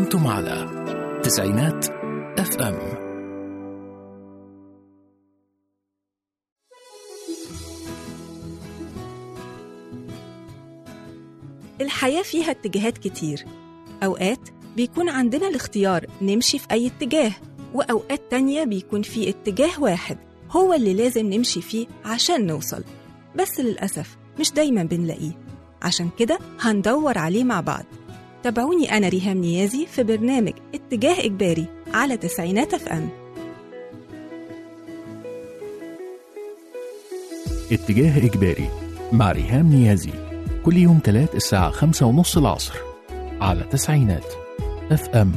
أنتم على تسعينات اف ام الحياة فيها اتجاهات كتير أوقات بيكون عندنا الاختيار نمشي في أي اتجاه وأوقات تانية بيكون في اتجاه واحد هو اللي لازم نمشي فيه عشان نوصل بس للأسف مش دايما بنلاقيه عشان كده هندور عليه مع بعض تابعوني أنا ريهام نيازي في برنامج اتجاه إجباري على تسعينات اف ام اتجاه إجباري مع ريهام نيازي كل يوم تلات الساعة خمسة ونص العصر على تسعينات اف ام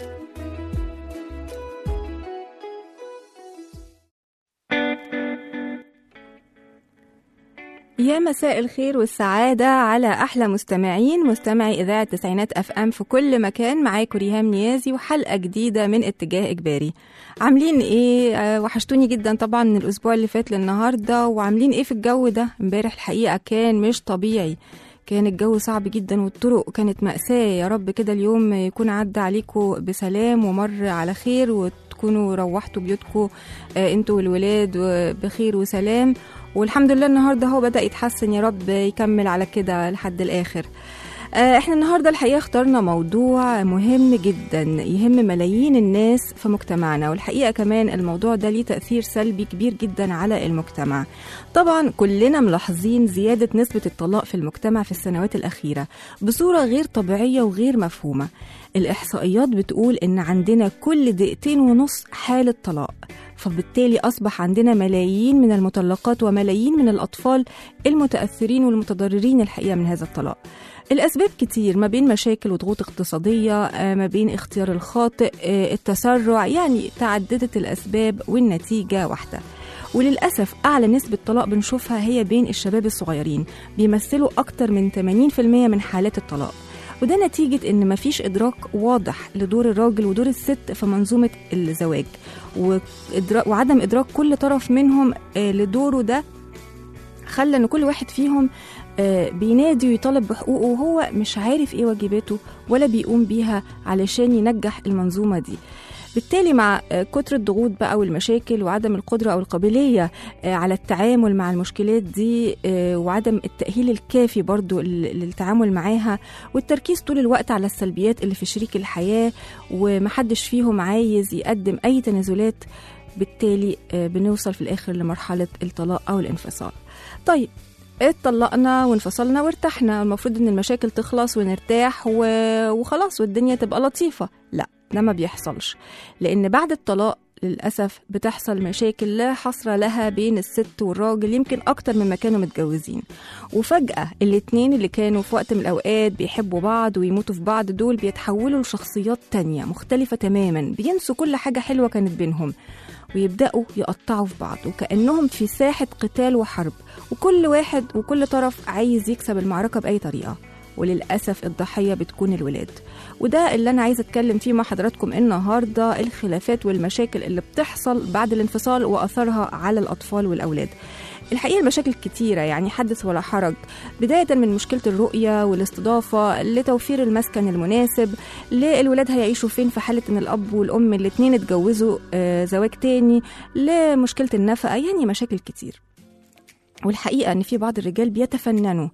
يا مساء الخير والسعادة على أحلى مستمعين مستمعي إذاعة تسعينات أف أم في كل مكان معاكم ريهام نيازي وحلقة جديدة من اتجاه إجباري عاملين إيه آه، وحشتوني جدا طبعا من الأسبوع اللي فات للنهاردة وعاملين إيه في الجو ده امبارح الحقيقة كان مش طبيعي كان الجو صعب جدا والطرق كانت مأساة يا رب كده اليوم يكون عدى عليكم بسلام ومر على خير وتكونوا روحتوا بيوتكم آه، انتوا والولاد بخير وسلام والحمد لله النهارده هو بدأ يتحسن يا رب يكمل على كده لحد الآخر آه، احنا النهارده الحقيقه اخترنا موضوع مهم جدا يهم ملايين الناس في مجتمعنا والحقيقه كمان الموضوع ده ليه تاثير سلبي كبير جدا على المجتمع طبعا كلنا ملاحظين زياده نسبه الطلاق في المجتمع في السنوات الاخيره بصوره غير طبيعيه وغير مفهومه الاحصائيات بتقول ان عندنا كل دقيقتين ونص حاله طلاق فبالتالي أصبح عندنا ملايين من المطلقات وملايين من الأطفال المتأثرين والمتضررين الحقيقة من هذا الطلاق الأسباب كتير ما بين مشاكل وضغوط اقتصادية آه، ما بين اختيار الخاطئ آه، التسرع يعني تعددت الأسباب والنتيجة واحدة وللأسف أعلى نسبة طلاق بنشوفها هي بين الشباب الصغيرين بيمثلوا أكتر من 80% من حالات الطلاق وده نتيجة إن مفيش إدراك واضح لدور الراجل ودور الست في منظومة الزواج وإدراك وعدم إدراك كل طرف منهم آه، لدوره ده خلى إن كل واحد فيهم آه، بينادي ويطالب بحقوقه وهو مش عارف إيه واجباته ولا بيقوم بيها علشان ينجح المنظومة دي بالتالي مع آه، كتر الضغوط بقى والمشاكل وعدم القدرة أو القابلية آه، على التعامل مع المشكلات دي آه، وعدم التأهيل الكافي برضو لل- للتعامل معاها والتركيز طول الوقت على السلبيات اللي في شريك الحياة ومحدش فيهم عايز يقدم أي تنازلات بالتالي آه، بنوصل في الآخر لمرحلة الطلاق أو الانفصال طيب اتطلقنا وانفصلنا وارتحنا المفروض ان المشاكل تخلص ونرتاح و... وخلاص والدنيا تبقى لطيفة لا ده ما بيحصلش لان بعد الطلاق للأسف بتحصل مشاكل لا حصر لها بين الست والراجل يمكن أكتر مما كانوا متجوزين وفجأة الاتنين اللي كانوا في وقت من الأوقات بيحبوا بعض ويموتوا في بعض دول بيتحولوا لشخصيات تانية مختلفة تماما بينسوا كل حاجة حلوة كانت بينهم ويبدأوا يقطعوا في بعض وكأنهم في ساحة قتال وحرب وكل واحد وكل طرف عايز يكسب المعركة بأي طريقة وللأسف الضحية بتكون الولاد وده اللي أنا عايزة أتكلم فيه مع حضراتكم النهاردة الخلافات والمشاكل اللي بتحصل بعد الانفصال وأثرها على الأطفال والأولاد الحقيقة المشاكل كتيرة يعني حدث ولا حرج بداية من مشكلة الرؤية والاستضافة لتوفير المسكن المناسب للولاد هيعيشوا فين في حالة إن الأب والأم الاتنين اتجوزوا آه، زواج تاني لمشكلة النفقة يعني مشاكل كتير والحقيقة إن في بعض الرجال بيتفننوا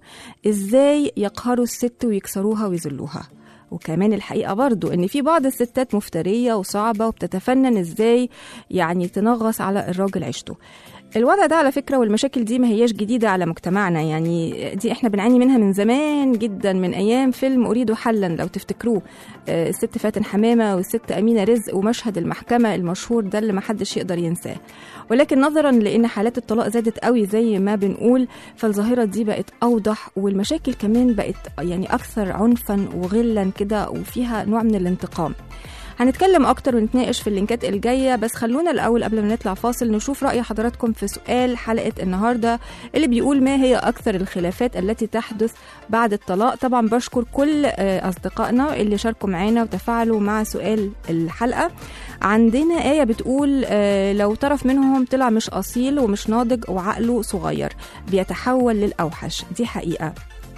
إزاي يقهروا الست ويكسروها ويذلوها وكمان الحقيقة برضو إن في بعض الستات مفترية وصعبة وبتتفنن إزاي يعني تنغص على الراجل عيشته الوضع ده على فكرة والمشاكل دي ما هياش جديدة على مجتمعنا يعني دي احنا بنعاني منها من زمان جدا من أيام فيلم أريد حلا لو تفتكروه آه، الست فاتن حمامة والست أمينة رزق ومشهد المحكمة المشهور ده اللي محدش يقدر ينساه ولكن نظرا لأن حالات الطلاق زادت قوي زي ما بنقول فالظاهرة دي بقت أوضح والمشاكل كمان بقت يعني أكثر عنفا وغلا كده وفيها نوع من الانتقام هنتكلم اكتر ونتناقش في اللينكات الجايه بس خلونا الاول قبل ما نطلع فاصل نشوف راي حضراتكم في سؤال حلقه النهارده اللي بيقول ما هي اكثر الخلافات التي تحدث بعد الطلاق طبعا بشكر كل آه، اصدقائنا اللي شاركوا معانا وتفاعلوا مع سؤال الحلقه عندنا آية بتقول آه، لو طرف منهم طلع مش أصيل ومش ناضج وعقله صغير بيتحول للأوحش دي حقيقة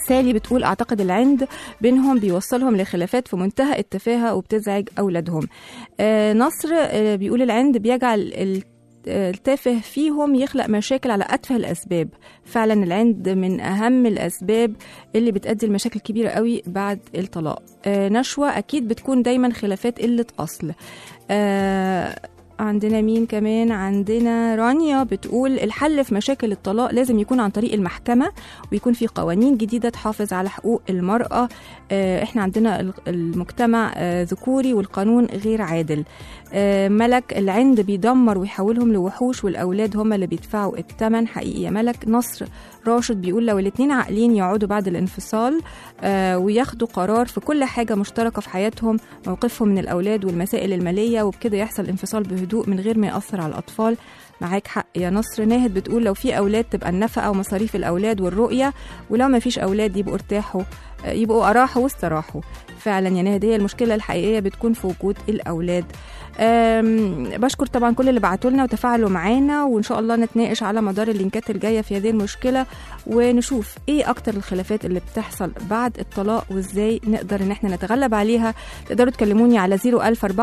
سالي بتقول اعتقد العند بينهم بيوصلهم لخلافات في منتهى التفاهه وبتزعج اولادهم آه نصر آه بيقول العند بيجعل ال- التافه فيهم يخلق مشاكل على أتفه الأسباب فعلا العند من أهم الأسباب اللي بتأدي لمشاكل كبيرة قوي بعد الطلاق آه نشوة أكيد بتكون دايما خلافات قلة أصل آه عندنا مين كمان عندنا رانيا بتقول الحل في مشاكل الطلاق لازم يكون عن طريق المحكمة ويكون في قوانين جديدة تحافظ على حقوق المرأة آه، احنا عندنا ال- المجتمع آه، ذكوري والقانون غير عادل آه، ملك العند بيدمر ويحولهم لوحوش والأولاد هم اللي بيدفعوا الثمن حقيقي يا ملك نصر راشد بيقول لو الاتنين عاقلين يقعدوا بعد الانفصال آه، وياخدوا قرار في كل حاجة مشتركة في حياتهم موقفهم من الأولاد والمسائل المالية وبكده يحصل انفصال بهدوء من غير ما يأثر على الأطفال معاك حق يا نصر ناهد بتقول لو في أولاد تبقى النفقة ومصاريف الأولاد والرؤية ولو ما فيش أولاد يبقوا ارتاحوا آه، يبقوا أراحوا واستراحوا فعلا يا ناهد هي المشكلة الحقيقية بتكون في وجود الأولاد أم، بشكر طبعا كل اللي بعتوا لنا وتفاعلوا معانا وان شاء الله نتناقش على مدار اللينكات الجايه في هذه المشكله ونشوف ايه اكتر الخلافات اللي بتحصل بعد الطلاق وازاي نقدر ان احنا نتغلب عليها تقدروا تكلموني على 004278994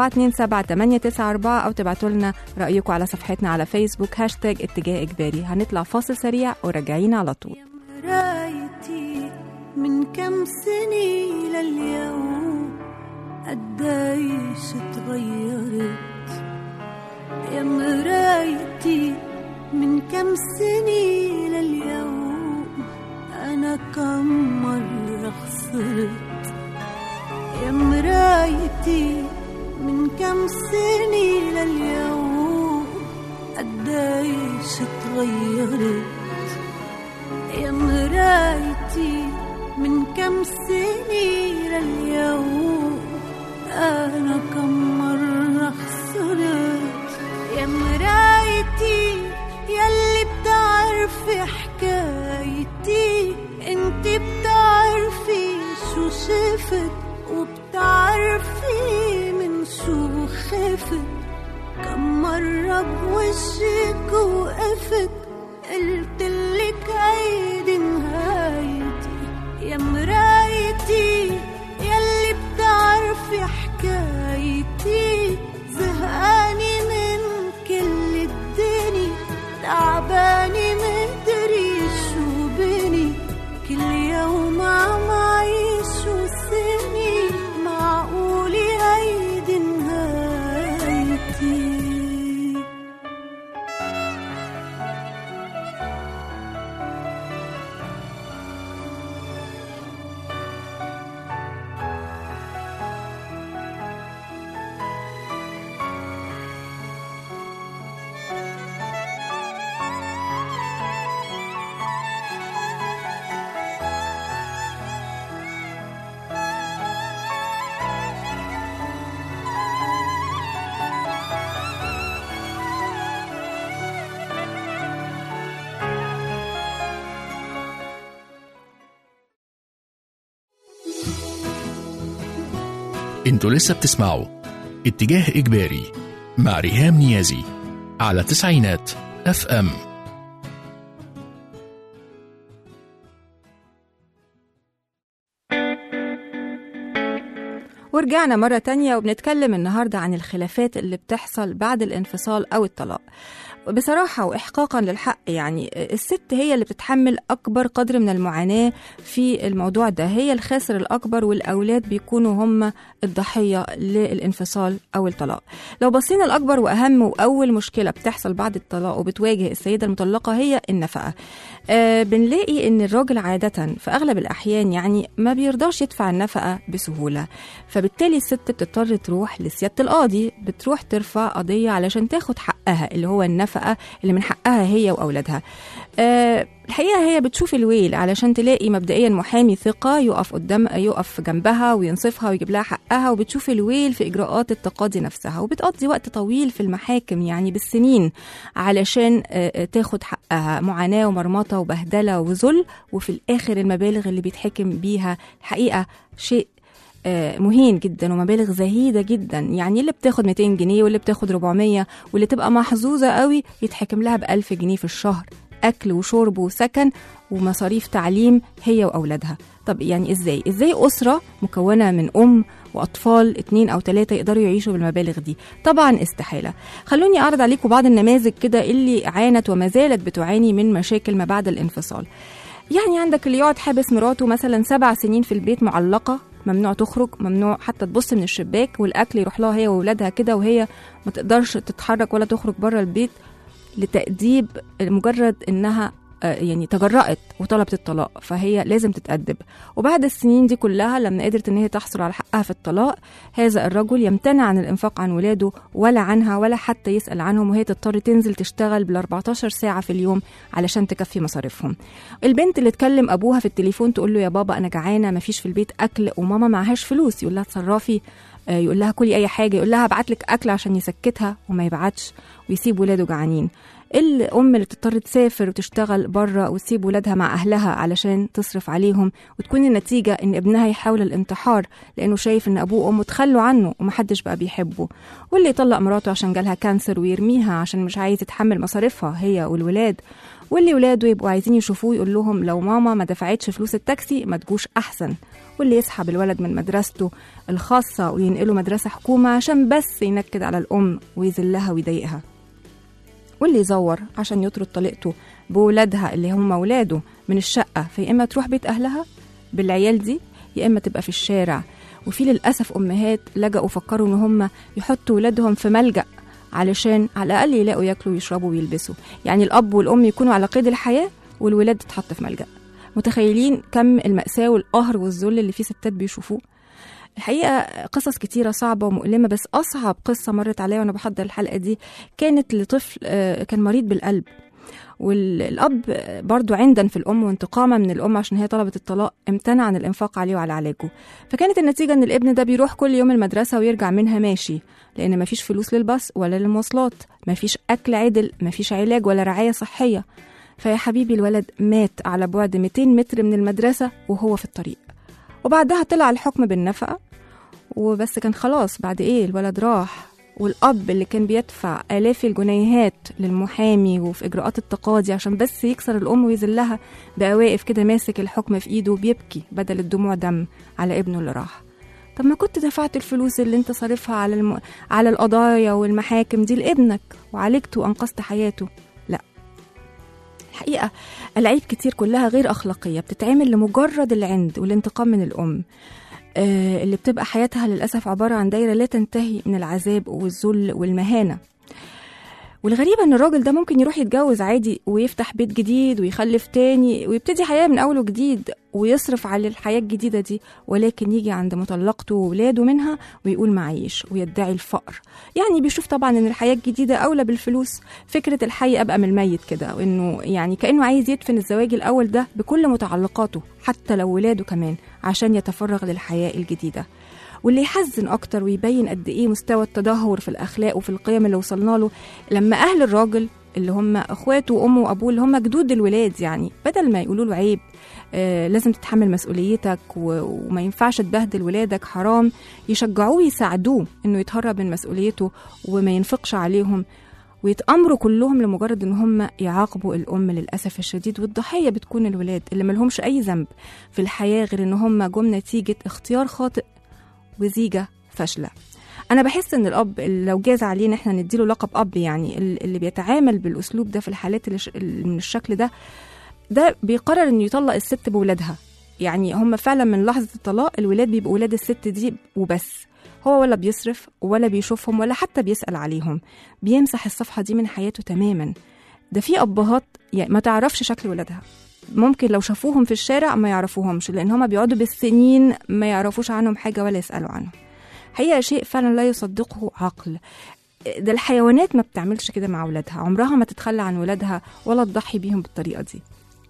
او تبعتوا لنا رايكم على صفحتنا على فيسبوك هاشتاج اتجاه اجباري هنطلع فاصل سريع وراجعين على طول يا مرايتي من كم سنة لليوم قديش اتغيرت يا مرايتي من كم سنة لليوم أنا كم مرة خسرت يا مرايتي من كم سنة لليوم قديش اتغيرت يا مرايتي من كم سنة لليوم أنا كم مرة خسرت يا مرايتي يلي بتعرفي حكايتي انت بتعرفي شو شفت وبتعرفي من شو خفت كم مرة بوشك وقفت قلتلك هيدي نهايتي يا مرايتي يلي بتعرفي حكايتي زهقاني من كل الدنيا تعباني مدري شو بني كل يوم عم عيش وسني معقولي هيدي نهايتي انتوا لسه بتسمعوا اتجاه إجباري مع ريهام نيازي على تسعينات اف ام ورجعنا مرة تانية وبنتكلم النهاردة عن الخلافات اللي بتحصل بعد الانفصال أو الطلاق بصراحة وإحقاقا للحق يعني الست هي اللي بتتحمل أكبر قدر من المعاناة في الموضوع ده هي الخاسر الأكبر والأولاد بيكونوا هم الضحية للانفصال أو الطلاق لو بصينا الأكبر وأهم وأول مشكلة بتحصل بعد الطلاق وبتواجه السيدة المطلقة هي النفقة آه بنلاقي إن الراجل عادة في أغلب الأحيان يعني ما بيرضاش يدفع النفقة بسهولة فبالتالي الست بتضطر تروح لسيادة القاضي بتروح ترفع قضية علشان تاخد حقها اللي هو النفقة اللي من حقها هي وأولادها أه الحقيقة هي بتشوف الويل علشان تلاقي مبدئيا محامي ثقة يقف قدام يقف جنبها وينصفها ويجيب لها حقها وبتشوف الويل في إجراءات التقاضي نفسها وبتقضي وقت طويل في المحاكم يعني بالسنين علشان آه، تاخد حقها معاناة ومرمطة وبهدلة وذل وفي الآخر المبالغ اللي بيتحكم بيها الحقيقة شيء آه، مهين جدا ومبالغ زهيدة جدا يعني اللي بتاخد 200 جنيه واللي بتاخد 400 واللي تبقى محظوظة قوي يتحكم لها ب 1000 جنيه في الشهر اكل وشرب وسكن ومصاريف تعليم هي واولادها طب يعني ازاي ازاي اسره مكونه من ام واطفال اتنين او تلاته يقدروا يعيشوا بالمبالغ دي طبعا استحاله خلوني اعرض عليكم بعض النماذج كده اللي عانت وما زالت بتعاني من مشاكل ما بعد الانفصال يعني عندك اللي يقعد حابس مراته مثلا سبع سنين في البيت معلقه ممنوع تخرج ممنوع حتى تبص من الشباك والاكل يروح لها هي واولادها كده وهي ما تقدرش تتحرك ولا تخرج بره البيت لتأديب مجرد انها آه، يعني تجرأت وطلبت الطلاق فهي لازم تتأدب وبعد السنين دي كلها لما قدرت ان هي تحصل على حقها في الطلاق هذا الرجل يمتنع عن الانفاق عن ولاده ولا عنها ولا حتى يسأل عنهم وهي تضطر تنزل تشتغل بال 14 ساعة في اليوم علشان تكفي مصاريفهم البنت اللي تكلم ابوها في التليفون تقول له يا بابا انا جعانه مفيش في البيت اكل وماما معهاش فلوس يقول لها اتصرفي آه، يقول لها كلي اي حاجه يقول لها ابعت لك اكل عشان يسكتها وما يبعتش ويسيب ولاده جعانين الام اللي تضطر تسافر وتشتغل بره وتسيب ولادها مع اهلها علشان تصرف عليهم وتكون النتيجه ان ابنها يحاول الانتحار لانه شايف ان ابوه وامه تخلوا عنه ومحدش بقى بيحبه واللي يطلق مراته عشان جالها كانسر ويرميها عشان مش عايز يتحمل مصاريفها هي والولاد واللي ولاده يبقوا عايزين يشوفوه يقول لهم لو ماما ما دفعتش فلوس التاكسي ما تجوش احسن واللي يسحب الولد من مدرسته الخاصة وينقله مدرسة حكومة عشان بس ينكد على الأم ويذلها ويضايقها واللي يزور عشان يطرد طليقته بولادها اللي هم ولاده من الشقة فيا إما تروح بيت أهلها بالعيال دي يا إما تبقى في الشارع وفي للأسف أمهات لجأوا فكروا إن هم يحطوا ولادهم في ملجأ علشان على الأقل يلاقوا ياكلوا ويشربوا ويلبسوا يعني الأب والأم يكونوا على قيد الحياة والولاد تتحط في ملجأ متخيلين كم المأساة والقهر والذل اللي فيه ستات بيشوفوه الحقيقة قصص كتيرة صعبة ومؤلمة بس أصعب قصة مرت عليا وأنا بحضر الحلقة دي كانت لطفل آه، كان مريض بالقلب والأب برضو عندا في الأم وانتقاما من الأم عشان هي طلبت الطلاق امتنع عن الإنفاق عليه وعلى علاجه فكانت النتيجة إن الابن ده بيروح كل يوم المدرسة ويرجع منها ماشي لأن مفيش فلوس للباص ولا للمواصلات مفيش أكل عدل مفيش علاج ولا رعاية صحية فيا حبيبي الولد مات على بعد 200 متر من المدرسة وهو في الطريق وبعدها طلع الحكم بالنفقة وبس كان خلاص بعد ايه الولد راح والأب اللي كان بيدفع آلاف الجنيهات للمحامي وفي إجراءات التقاضي عشان بس يكسر الأم ويذلها بقى واقف كده ماسك الحكم في إيده وبيبكي بدل الدموع دم على ابنه اللي راح طب ما كنت دفعت الفلوس اللي انت صارفها على الم... على القضايا والمحاكم دي لابنك وعالجته وأنقذت حياته لا الحقيقة العيب كتير كلها غير أخلاقية بتتعمل لمجرد العند والانتقام من الأم آه، اللي بتبقى حياتها للأسف عبارة عن دايرة لا تنتهي من العذاب والذل والمهانة والغريبة ان الراجل ده ممكن يروح يتجوز عادي ويفتح بيت جديد ويخلف تاني ويبتدي حياة من أول وجديد ويصرف على الحياة الجديدة دي ولكن يجي عند مطلقته وولاده منها ويقول معيش ويدعي الفقر يعني بيشوف طبعا ان الحياة الجديدة أولى بالفلوس فكرة الحي أبقى من الميت كده وانه يعني كأنه عايز يدفن الزواج الأول ده بكل متعلقاته حتى لو ولاده كمان عشان يتفرغ للحياة الجديدة واللي يحزن اكتر ويبين قد ايه مستوى التدهور في الاخلاق وفي القيم اللي وصلنا له لما اهل الراجل اللي هم اخواته وامه وابوه اللي هم جدود الولاد يعني بدل ما يقولوا له عيب آه لازم تتحمل مسؤوليتك و- وما ينفعش تبهدل ولادك حرام يشجعوه يساعدوه انه يتهرب من مسؤوليته وما ينفقش عليهم ويتأمروا كلهم لمجرد ان هم يعاقبوا الام للاسف الشديد والضحيه بتكون الولاد اللي ملهمش اي ذنب في الحياه غير ان هم جم نتيجه اختيار خاطئ وزيجة فاشلة أنا بحس إن الأب اللي لو جاز عليه إن إحنا نديله لقب أب يعني ال- اللي بيتعامل بالأسلوب ده في الحالات اللي ش- اللي من الشكل ده ده بيقرر إنه يطلق الست بولادها يعني هم فعلا من لحظة الطلاق الولاد بيبقوا ولاد الست دي وبس هو ولا بيصرف ولا بيشوفهم ولا حتى بيسأل عليهم بيمسح الصفحة دي من حياته تماما ده في أبهات يعني ما تعرفش شكل ولادها ممكن لو شافوهم في الشارع ما يعرفوهمش لان هما بيقعدوا بالسنين ما يعرفوش عنهم حاجه ولا يسالوا عنهم حقيقه شيء فعلا لا يصدقه عقل ده الحيوانات ما بتعملش كده مع ولادها عمرها ما تتخلى عن ولادها ولا تضحي بيهم بالطريقه دي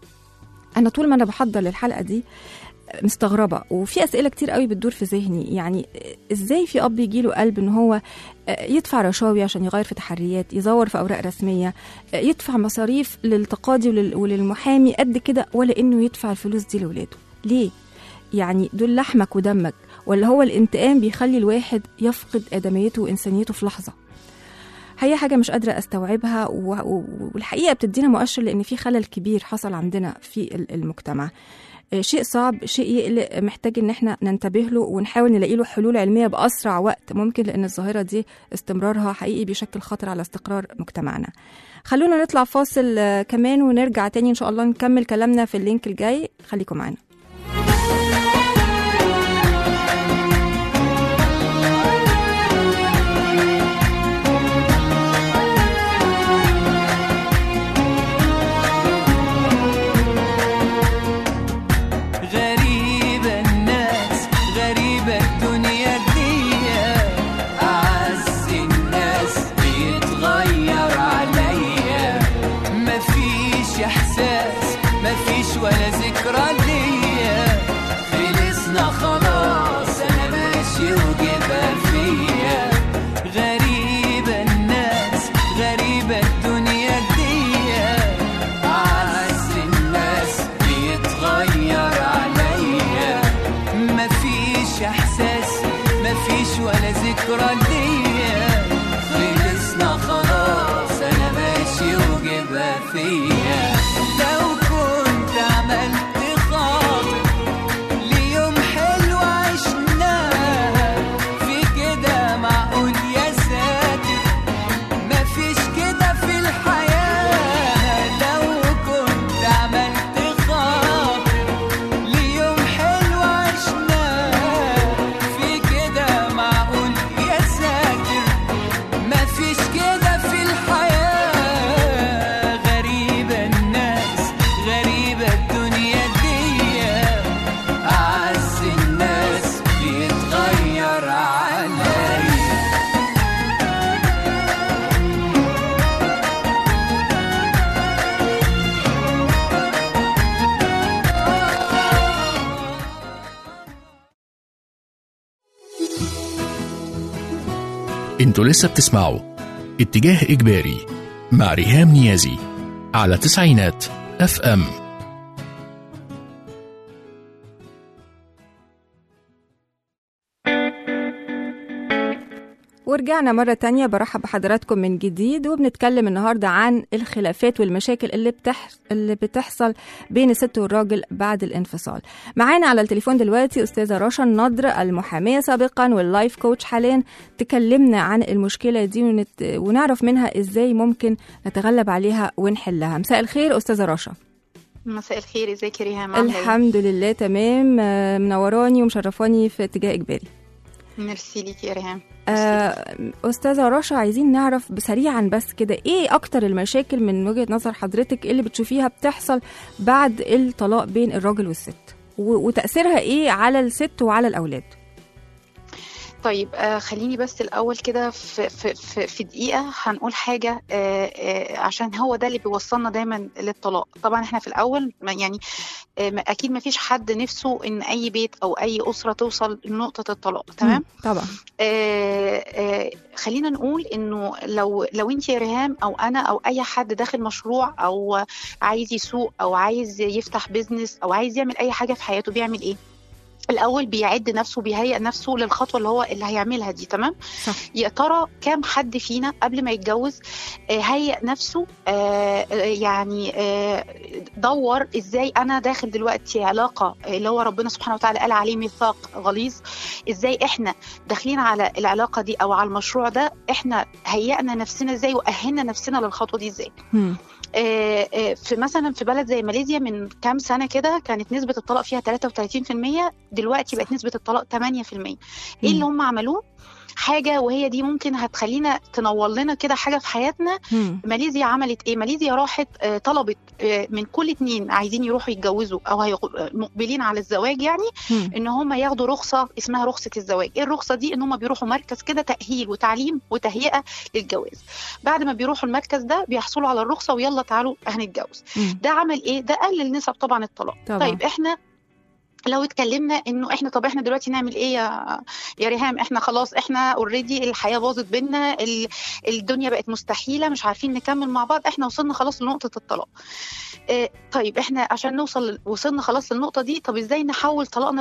انا طول ما انا بحضر للحلقه دي مستغربه وفي اسئله كتير قوي بتدور في ذهني يعني ازاي في اب يجيله قلب ان هو يدفع رشاوي عشان يغير في تحريات يزور في اوراق رسميه يدفع مصاريف للتقاضي ولل- وللمحامي قد كده ولا انه يدفع الفلوس دي لاولاده ليه يعني دول لحمك ودمك ولا هو الانتقام بيخلي الواحد يفقد ادميته وانسانيته في لحظه هي حاجه مش قادره استوعبها و- و- والحقيقه بتدينا مؤشر لان في خلل كبير حصل عندنا في ال- المجتمع آه، شيء صعب شيء يقلق محتاج ان احنا ننتبه له ونحاول نلاقي له حلول علميه باسرع وقت ممكن لان الظاهره دي استمرارها حقيقي بيشكل خطر على استقرار مجتمعنا خلونا نطلع فاصل آه، كمان ونرجع تاني ان شاء الله نكمل كلامنا في اللينك الجاي خليكم معانا غريبة الناس غريبة الدنيا دي أعز الناس بيتغير عليا مفيش إحساس مفيش ولا ذكرى ليا خلصنا خلاص أنا ماشي وجبها فيا غريبة الناس غريبة الدنيا دي أعز الناس بيتغير عليا مفيش إحساس مفيش ولا ذكرى ليا خلصنا خلاص أنا ماشي وجبها فيا لو كنت عملت خاطر ليوم حلو عشناه في كده معقول يا ساتر مفيش كده في الحياة لو كنت عملت خاطر ليوم حلو عشناه في كده معقول يا ساتر مفيش كده في الحياة غريبة الناس غريبة الدنيا دي أعز الناس بيتغير عليا انتوا لسه بتسمعوا اتجاه إجباري مع ريهام نيازي على تسعينات اف ام ورجعنا مرة تانية برحب بحضراتكم من جديد وبنتكلم النهاردة عن الخلافات والمشاكل اللي, بتح... اللي بتحصل بين الست والراجل بعد الانفصال معانا على التليفون دلوقتي أستاذة رشا النضر المحامية سابقا واللايف كوتش حاليا تكلمنا عن المشكلة دي ونت... ونعرف منها إزاي ممكن نتغلب عليها ونحلها مساء الخير أستاذة رشا مساء الخير ازيك يا ريهام عامله ايه الحمد لله تمام آه، منوراني ومشرفاني في اتجاه إجباري ميرسي ليكي يا ريهام آه، أستاذة رشا عايزين نعرف سريعا بس كده إيه أكتر المشاكل من وجهة نظر حضرتك اللي بتشوفيها بتحصل بعد الطلاق بين الراجل والست و- وتأثيرها إيه على الست وعلى الأولاد طيب آه خليني بس الاول كده في, في, في, في دقيقه هنقول حاجه آه آه عشان هو ده اللي بيوصلنا دايما للطلاق طبعا احنا في الاول ما يعني آه ما- اكيد ما فيش حد نفسه ان اي بيت او اي اسره توصل لنقطه الطلاق تمام مم، طبعا آه آه خلينا نقول انه لو لو انت يا ريهام او انا او اي حد داخل مشروع او عايز يسوق او عايز يفتح بيزنس او عايز يعمل اي حاجه في حياته بيعمل ايه الاول بيعد نفسه بيهيئ نفسه للخطوه اللي هو اللي هيعملها دي تمام صح. يا ترى كام حد فينا قبل ما يتجوز آه، هيئ نفسه آه، آه، يعني آه، دور ازاي انا داخل دلوقتي علاقه اللي هو ربنا سبحانه وتعالى قال عليه ميثاق غليظ ازاي احنا داخلين على العلاقه دي او على المشروع ده احنا هيئنا نفسنا ازاي واهلنا نفسنا للخطوه دي ازاي مم، آه، آه، في مثلا في بلد زي ماليزيا من كام سنه كده كانت نسبه الطلاق فيها 33% دلوقتي بقت نسبه الطلاق 8% ايه اللي هم عملوه حاجه وهي دي ممكن هتخلينا تنور لنا كده حاجه في حياتنا مم، ماليزيا عملت ايه ماليزيا راحت آه، طلبت آه، من كل اتنين عايزين يروحوا يتجوزوا او هيغ- آه، مقبلين على الزواج يعني مم، ان هم ياخدوا رخصه اسمها رخصه الزواج ايه الرخصه دي ان هم بيروحوا مركز كده تاهيل وتعليم وتهيئه للجواز بعد ما بيروحوا المركز ده بيحصلوا على الرخصه ويلا تعالوا هنتجوز مم، ده عمل ايه ده قلل نسب طبعا الطلاق طبعا. طيب احنا لو اتكلمنا انه احنا طب احنا دلوقتي نعمل ايه يا يا ريهام احنا خلاص احنا اوريدي الحياه باظت بينا ال- الدنيا بقت مستحيله مش عارفين نكمل مع بعض احنا وصلنا خلاص لنقطه الطلاق اه طيب احنا عشان نوصل وصلنا خلاص للنقطه دي طب ازاي نحول طلاقنا ده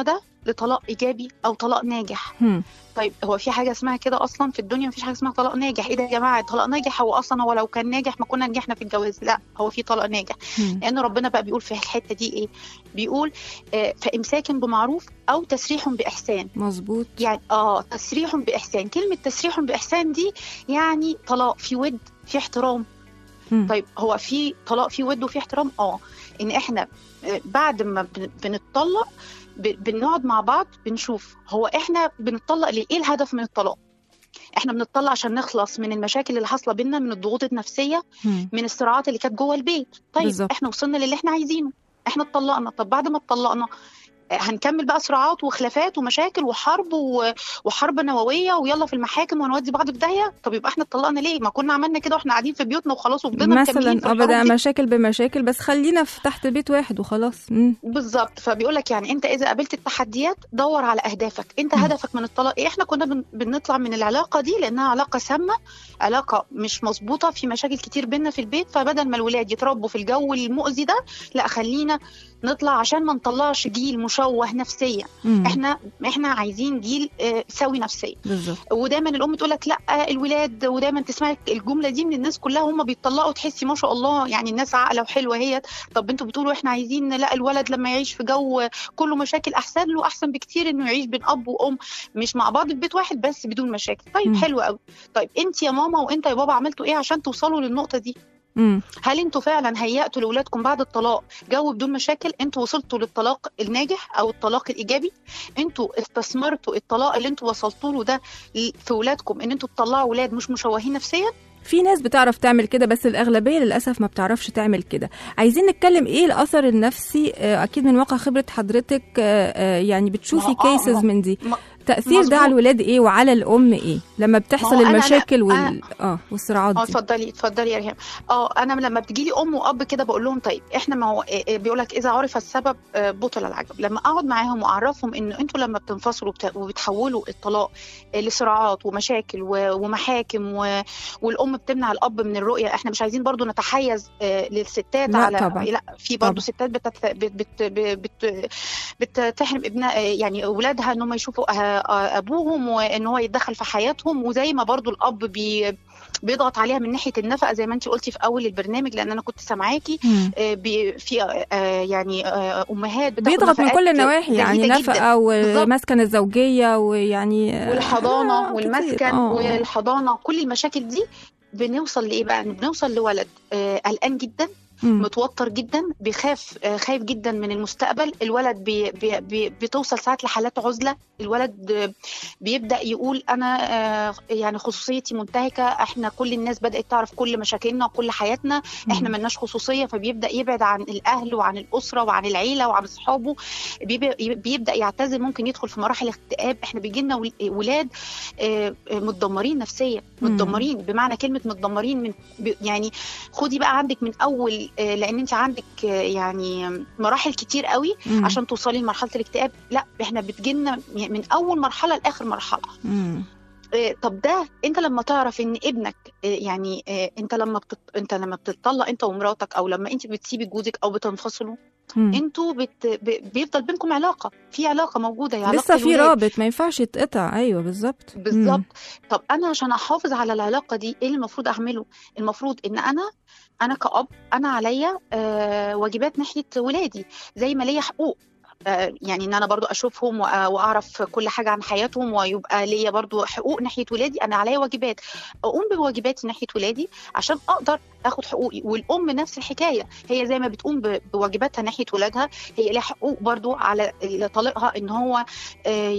لطلاق ايجابي او طلاق ناجح هم. طيب هو في حاجه اسمها كده اصلا في الدنيا مفيش حاجه اسمها طلاق ناجح ايه ده يا جماعه طلاق ناجح هو اصلا هو لو كان ناجح ما كنا نجحنا في الجواز لا هو في طلاق ناجح هم. لان ربنا بقى بيقول في الحته دي ايه بيقول آه فامساك بمعروف او تسريح باحسان مظبوط يعني اه تسريح باحسان كلمه تسريح باحسان دي يعني طلاق في ود في احترام هم. طيب هو في طلاق في ود وفي احترام اه ان احنا آه، بعد ما بن- بنتطلق ب- بنقعد مع بعض بنشوف هو احنا بنتطلق ليه ايه الهدف من الطلاق احنا بنتطلق عشان نخلص من المشاكل اللي حاصله بينا من الضغوط النفسيه هم. من الصراعات اللي كانت جوه البيت طيب بالظبط. احنا وصلنا للي احنا عايزينه احنا اتطلقنا طب بعد ما اتطلقنا آه، هنكمل بقى صراعات وخلافات ومشاكل وحرب و... وحرب نوويه ويلا في المحاكم ونودي بعض في داهيه طب يبقى احنا اتطلقنا ليه ما كنا عملنا كده واحنا قاعدين في بيوتنا وخلاص وفضلنا مكملين في مثلا اه الحروب بدأ دي. مشاكل بمشاكل بس خلينا في تحت بيت واحد وخلاص مم. بالظبط فبيقول لك يعني انت اذا قابلت التحديات دور على اهدافك انت مم. هدفك من الطلاق ايه احنا كنا بن... بنطلع من العلاقه دي لانها علاقه سامه علاقه مش مظبوطه في مشاكل كتير بينا في البيت فبدل ما الولاد يتربوا في الجو المؤذي ده لا خلينا نطلع عشان ما نطلعش جيل مشوه نفسيا مم. احنا احنا عايزين جيل آه، سوي نفسيا بالظبط ودايما الام تقول لك لا الولاد ودايما تسمعي الجمله دي من الناس كلها هم بيتطلقوا تحسي ما شاء الله يعني الناس عاقله وحلوه هي طب انتوا بتقولوا احنا عايزين لا الولد لما يعيش في جو كله مشاكل احسن له احسن بكتير انه يعيش بين اب وام مش مع بعض في بيت واحد بس بدون مشاكل طيب مم. حلو قوي طيب انت يا ماما وانت يا بابا عملتوا ايه عشان توصلوا للنقطه دي مم. هل انتوا فعلا هيأتوا لاولادكم بعد الطلاق جو بدون مشاكل انتوا وصلتوا للطلاق الناجح او الطلاق الايجابي انتوا استثمرتوا الطلاق اللي انتوا وصلتوا له ده ل- في ولادكم ان انتوا تطلعوا ولاد مش مشوهين نفسيا في ناس بتعرف تعمل كده بس الأغلبية للأسف ما بتعرفش تعمل كده عايزين نتكلم إيه الأثر النفسي آه، أكيد من واقع خبرة حضرتك آه، آه، يعني بتشوفي ما هو- آه، كيسز ما- من دي ما- تأثير ده مظبوط. على الولاد إيه وعلى الأم إيه لما بتحصل ما هو أنا- المشاكل أنا- وال... آه والصراعات اه دي اتفضلي اتفضلي يا ريهام اه انا لما بتجيلي ام واب كده بقول لهم طيب احنا ما هو بيقول لك اذا عرف السبب آه، بطل العجب لما اقعد معاهم واعرفهم ان انتوا لما بتنفصلوا وبت- وبتحولوا الطلاق آه، لصراعات ومشاكل و- ومحاكم و- والام بتمنع الاب من الرؤيه احنا مش عايزين برضو نتحيز آه، للستات لا على طبعا. لا في برضو طبعا. ستات بتت... بت... بت... بت... بتحرم ابنها يعني اولادها ان هم يشوفوا آه، آه، ابوهم وان هو يتدخل في حياتهم وزي ما برضو الاب بي بيضغط عليها من ناحيه النفقه زي ما انت قلتي في اول البرنامج لان انا كنت سامعاكي مم. آه، بي- في آه، يعني آه، امهات بتاخد بيضغط من نفقات كل النواحي يعني زهيدة جداً. نفقة بالظبط. والمسكن الزوجية ويعني آه، والحضانه آه، كتير. والمسكن آه. والحضانه كل المشاكل دي بنوصل لايه بقى بنوصل لولد آه، قلقان جدا مم. متوتر جدا بيخاف آه، خايف جدا من المستقبل الولد بي بي بي بتوصل ساعات لحالات عزله الولد آه، بيبدا يقول انا آه، يعني خصوصيتي منتهكه احنا كل الناس بدات تعرف كل مشاكلنا وكل حياتنا احنا مم. ملناش خصوصيه فبيبدا يبعد عن الاهل وعن الاسره وعن العيله وعن اصحابه بيبقى- بيبدا يعتزل ممكن يدخل في مراحل اكتئاب احنا بيجي لنا ولاد آه، آه، متدمرين نفسيا مم. متدمرين بمعنى كلمه متدمرين من ب- يعني خدي بقى عندك من اول آه، لان انت عندك آه، يعني مراحل كتير قوي مم. عشان توصلي لمرحله الاكتئاب لا احنا بتجيلنا من اول مرحله لاخر مرحله مم. آه، طب ده انت لما تعرف ان ابنك آه، يعني آه، انت لما بتط... انت لما بتطلق انت ومراتك او لما انت بتسيبي جوزك او بتنفصلوا مم. انتوا بت... ب... بيفضل بينكم علاقه في علاقه موجوده هي علاقه لسه في الولاد. رابط ما ينفعش يتقطع ايوه بالظبط مم. بالظبط طب انا عشان احافظ على العلاقه دي ايه اللي المفروض اعمله المفروض ان انا انا كأب انا عليا آه واجبات ناحيه ولادي زي ما ليا حقوق آه، يعني ان انا برضو اشوفهم وأ- واعرف كل حاجه عن حياتهم ويبقى ليا برضو حقوق ناحيه ولادي انا عليا واجبات اقوم بواجباتي ناحيه ولادي عشان اقدر اخد حقوقي والام نفس الحكايه هي زي ما بتقوم ب- بواجباتها ناحيه ولادها هي ليها حقوق برضو على اللي طالقها ان هو آه،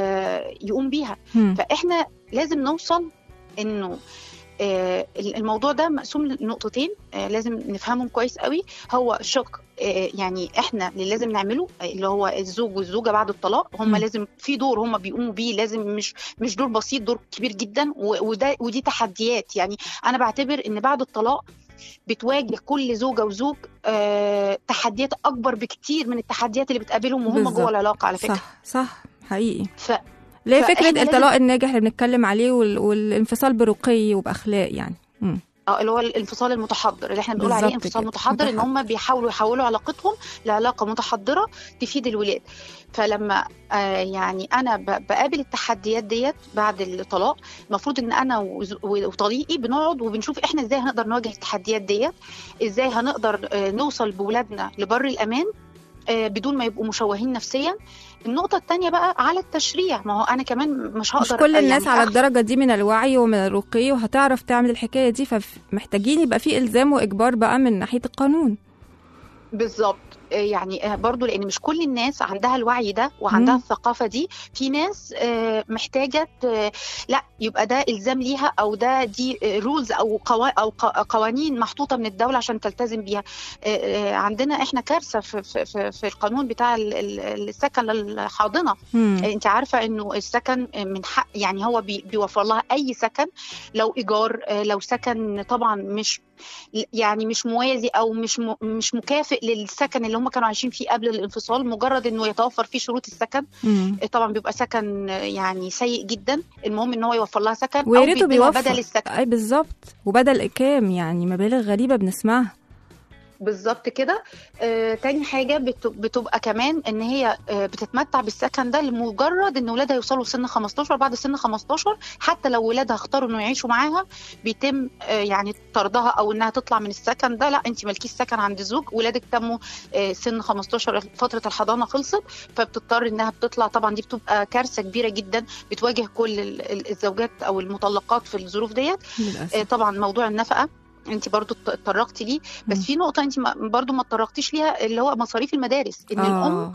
ي- يقوم بيها مم. فاحنا لازم نوصل انه آه، الموضوع ده مقسوم لنقطتين آه، لازم نفهمهم كويس قوي هو شق آه، يعني احنا اللي لازم نعمله آه، اللي هو الزوج والزوجه بعد الطلاق هم مم. لازم في دور هم بيقوموا بيه لازم مش مش دور بسيط دور كبير جدا و- وده ودي تحديات يعني انا بعتبر ان بعد الطلاق بتواجه كل زوجه وزوج آه، تحديات اكبر بكتير من التحديات اللي بتقابلهم وهم بالظبط. جوه العلاقه على فكره صح صح حقيقي ف ليه فإحنا فكرة لازم- الطلاق الناجح اللي بنتكلم عليه وال... والانفصال برقي وبأخلاق يعني مم. اه اللي هو الانفصال المتحضر اللي احنا بنقول عليه بالظبط انفصال كده، متحضر ان هم بيحاولوا يحولوا علاقتهم لعلاقه متحضره تفيد الولاد فلما آه يعني انا ب- بقابل التحديات ديت بعد الطلاق المفروض ان انا وز- وطليقي بنقعد وبنشوف احنا ازاي هنقدر نواجه التحديات ديت ازاي هنقدر آه نوصل بولادنا لبر الامان آه بدون ما يبقوا مشوهين نفسيا النقطة التانية بقى على التشريع ما هو أنا كمان مش هقدر مش كل الناس يعني على أخ- الدرجة دي من الوعي ومن الرقي وهتعرف تعمل الحكاية دي فمحتاجين يبقى في إلزام وإجبار بقى من ناحية القانون بالظبط آه، يعني آه، برضو لان مش كل الناس عندها الوعي ده وعندها مم. الثقافه دي في ناس آه، محتاجه ت- لا يبقى ده الزام ليها او ده دي رولز او قوا او ق- قوانين محطوطه من الدوله عشان تلتزم بيها آه، آه، عندنا احنا كارثه في في في, في القانون بتاع ال- ال- السكن للحاضنه مم. انت عارفه انه السكن من حق يعني هو بي بيوفر لها اي سكن لو ايجار آه، لو سكن طبعا مش يعني مش موازي او مش م- مش مكافئ للسكن اللي هم كانوا عايشين فيه قبل الانفصال مجرد انه يتوفر فيه شروط السكن مم. آه، طبعا بيبقى سكن آه، يعني سيء جدا المهم ان هو يوفر لها سكن ويا او ريته بيديلها بيوفر بدل السكن اي بالظبط وبدل كام يعني مبالغ غريبة بنسمعها بالظبط كده آه، تاني حاجة بت- بتبقى كمان ان هي آه، بتتمتع بالسكن ده لمجرد ان ولادها يوصلوا سن 15 بعد سن 15 حتى لو ولادها اختاروا انه يعيشوا معاها بيتم آه، يعني طردها او انها تطلع من السكن ده لا انت مالكيش سكن عند الزوج ولادك تموا آه، سن 15 فترة الحضانة خلصت فبتضطر انها بتطلع طبعا دي بتبقى كارثة كبيرة جدا بتواجه كل ال- ال- الزوجات او المطلقات في الظروف ديت آه، للأسف طبعا موضوع النفقه انت برضو ات- اتطرقتي ليه بس مم. في نقطه انت ما- برضو ما اتطرقتيش ليها اللي هو مصاريف المدارس ان الام آه.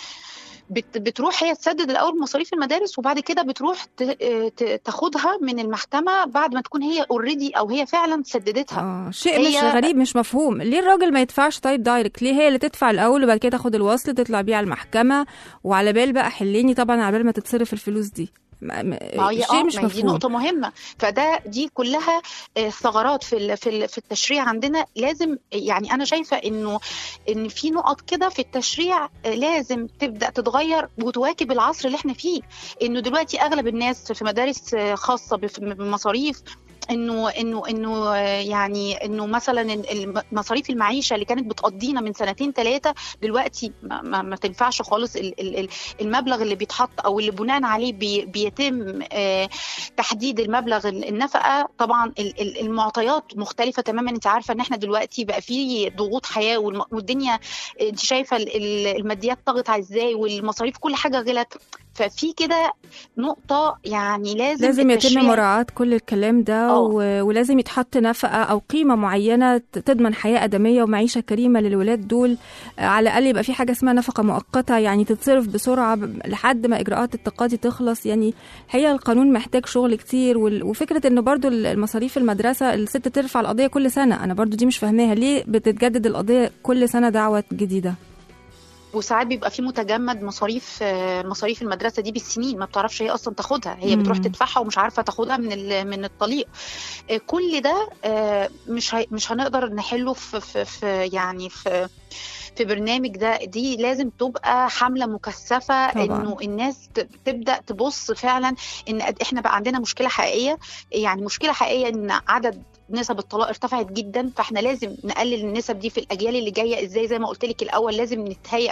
بت بتروح هي تسدد الاول مصاريف المدارس وبعد كده بتروح ت- ت- تاخدها من المحكمه بعد ما تكون هي اوريدي او هي فعلا سددتها اه شيء مش هي- غريب مش مفهوم ليه الراجل ما يدفعش طيب دايركت ليه هي اللي تدفع الاول وبعد كده تاخد الوصل تطلع بيه على المحكمه وعلى بال بقى حليني طبعا على بال ما تتصرف الفلوس دي ما- ما- ما هي شيء اه مش ما هي دي مفهوم نقطة مهمة فده دي كلها آه، ثغرات في ال- في ال- في التشريع عندنا لازم يعني أنا شايفة إنه إن في نقط كده في التشريع آه، لازم تبدأ تتغير وتواكب العصر اللي احنا فيه إنه دلوقتي أغلب الناس في مدارس آه، خاصة بف- بمصاريف انه انه انه آه، يعني انه مثلا الم- مصاريف المعيشه اللي كانت بتقضينا من سنتين ثلاثه دلوقتي ما, ما, ما تنفعش خالص ال- ال- ال- المبلغ اللي بيتحط او اللي بناء عليه بي بيتم آه، تحديد المبلغ ال- النفقه طبعا ال- ال- المعطيات مختلفه تماما انت عارفه ان احنا دلوقتي بقى في ضغوط حياه والم- والدنيا انت شايفه ال- ال- الماديات طغت على ازاي والمصاريف كل حاجه غلت ففي كده نقطه يعني لازم لازم يتم التشريع- مراعاة كل الكلام ده آه. و... ولازم يتحط نفقة أو قيمة معينة ت- تضمن حياة آدمية ومعيشة كريمة للولاد دول آه، على الأقل يبقى في حاجة اسمها نفقة مؤقتة يعني تتصرف بسرعة ب- لحد ما إجراءات التقاضي تخلص يعني هي القانون محتاج شغل كتير وال... وفكرة إن برضو ال- المصاريف المدرسة الست ترفع القضية كل سنة أنا برضو دي مش فاهماها ليه بتتجدد القضية كل سنة دعوة جديدة وساعات بيبقى في متجمد مصاريف آه، مصاريف المدرسه دي بالسنين ما بتعرفش هي اصلا تاخدها هي بتروح مم. تدفعها ومش عارفه تاخدها من ال- من الطليق آه، كل ده آه، مش هي- مش هنقدر نحله في في في يعني في في برنامج ده دي لازم تبقى حمله مكثفه طبعاً. انه الناس ت- تبدا تبص فعلا ان قد- احنا بقى عندنا مشكله حقيقيه يعني مشكله حقيقيه ان عدد نسب الطلاق ارتفعت جدا فاحنا لازم نقلل النسب دي في الاجيال اللي جايه ازاي زي ما قلت لك الاول لازم نتهيأ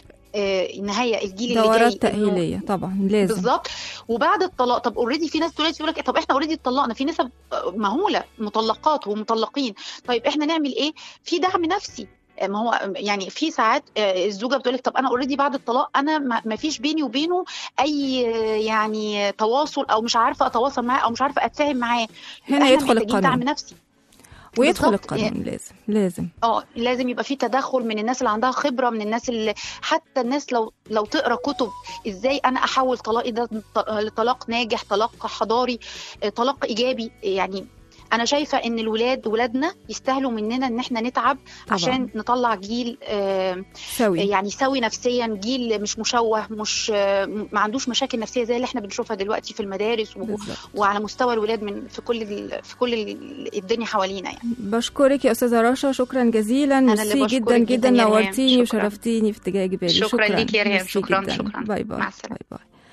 آه، نهيئ الجيل اللي دورات جاي إنه- تأهيلية طبعا لازم بالظبط وبعد الطلاق طب اوريدي في ناس دلوقتي يقول لك طب احنا اوريدي اتطلقنا في نسب مهوله مطلقات ومطلقين طيب احنا نعمل ايه في دعم نفسي ما هو يعني في ساعات آه، الزوجه بتقول لك طب انا اوريدي بعد الطلاق انا ما ما فيش بيني وبينه اي آه، يعني تواصل او مش عارفه اتواصل معاه او مش عارفه اتفاهم معاه هنا يبقى إحنا يدخل محتاجين دعم القانون نفسي ويدخل بالظبط. القانون لازم لازم اه لازم يبقى في تدخل من الناس اللي عندها خبره من الناس اللي حتى الناس لو لو تقرا كتب ازاي انا احول طلاقي ده ط- لطلاق ناجح طلاق حضاري آه، طلاق ايجابي يعني انا شايفه ان الولاد ولادنا يستاهلوا مننا ان احنا نتعب طبعا عشان نطلع جيل آه، سوي يعني سوي نفسيا جيل مش مشوه مش آه، ما عندوش مشاكل نفسيه زي اللي احنا بنشوفها دلوقتي في المدارس و- بالظبط وعلى مستوى الولاد من في كل ال- في كل ال- الدنيا حوالينا يعني بشكرك يا استاذه رشا شكرا جزيلا اللي ميرسي بشكرك جدا جدا جداً يا ريهام. نورتيني شكراً. وشرفتيني في اتجاه جبالي شكراً ليك يا ريهام. ميرسي شكراً، جداً. شكراً. باي باي مع السلامة. باي باي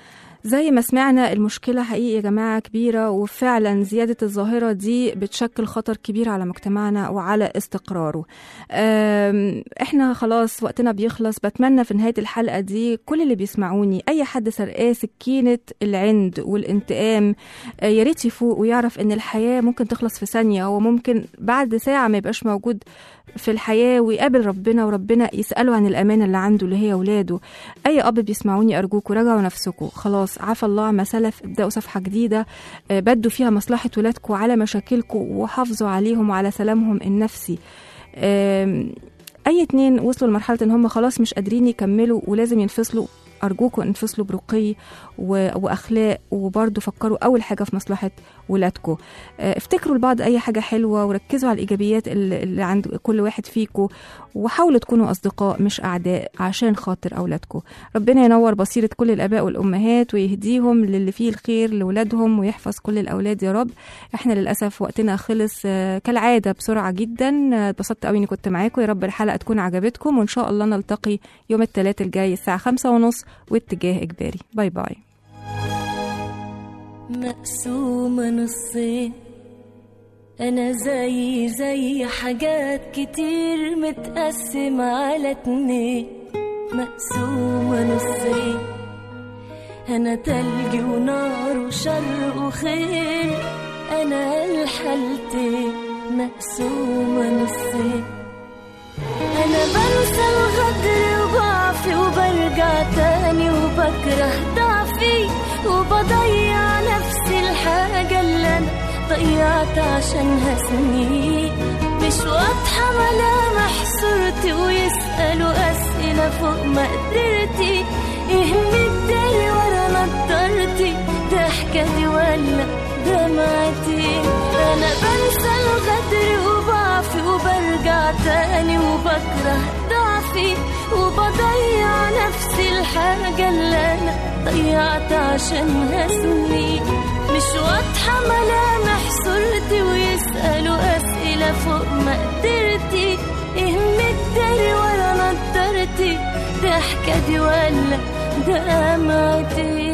زي ما سمعنا المشكلة حقيقي يا جماعة كبيرة وفعلا زيادة الظاهرة دي بتشكل خطر كبير على مجتمعنا وعلى استقراره أم، احنا خلاص وقتنا بيخلص بتمنى في نهاية الحلقة دي كل اللي بيسمعوني أي حد سرقاه سكينة العند والانتقام آه، يا ريت يفوق ويعرف ان الحياة ممكن تخلص في ثانية هو ممكن بعد ساعة ما يبقاش موجود في الحياة ويقابل ربنا وربنا يسأله عن الأمانة اللي عنده اللي هي أولاده أي أب بيسمعوني أرجوكوا راجعوا نفسكم خلاص عفى الله عما سلف ابدأوا صفحة جديدة آه، بدوا فيها مصلحة ولادكم على مشاكلكم وحافظوا عليهم وعلى سلامهم النفسي آم، أي اتنين وصلوا لمرحلة إن هم خلاص مش قادرين يكملوا ولازم ينفصلوا أرجوكم انفصلوا برقي و... وأخلاق وبرضه فكروا أول حاجة في مصلحة ولادكم آه، افتكروا لبعض أي حاجة حلوة وركزوا على الإيجابيات اللي اللي عند كل واحد فيكم وحاولوا تكونوا أصدقاء مش أعداء عشان خاطر أولادكم ربنا ينور بصيرة كل الآباء والأمهات ويهديهم للي فيه الخير لولادهم ويحفظ كل الأولاد يا رب احنا للأسف وقتنا خلص آه، كالعادة بسرعة جدا آه، اتبسطت قوي إني كنت معاكم يا رب الحلقة تكون عجبتكم وإن شاء الله نلتقي يوم الثلاث الجاي الساعة خمسة ونص واتجاه إجباري باي باي مقسومة نصين أنا زي زي حاجات كتير متقسم على اتنين مقسومة نصين أنا تلج ونار وشر وخير أنا الحالتين مقسومة نصين أنا بنسى الغدر وبعفي وبرجع تاني وبكره ضعفي وبضيع نفسي الحاجة اللي أنا ضيعت عشانها سنين مش واضحة ملامح صورتي ويسألوا أسئلة فوق مقدرتي إيه مداري ورا نضارتي ضحكتي ولا دمعتي أنا بنسى الغدر وبعفي وبرجع تاني وبكره ضعفي وبضيع نفسي الحاجة اللي أنا ضيعت عشانها سنين مش واضحة ملامح صورتي ويسألوا أسئلة فوق مقدرتي إيه مداري ورا نضارتي ضحكتي ولا دمعتي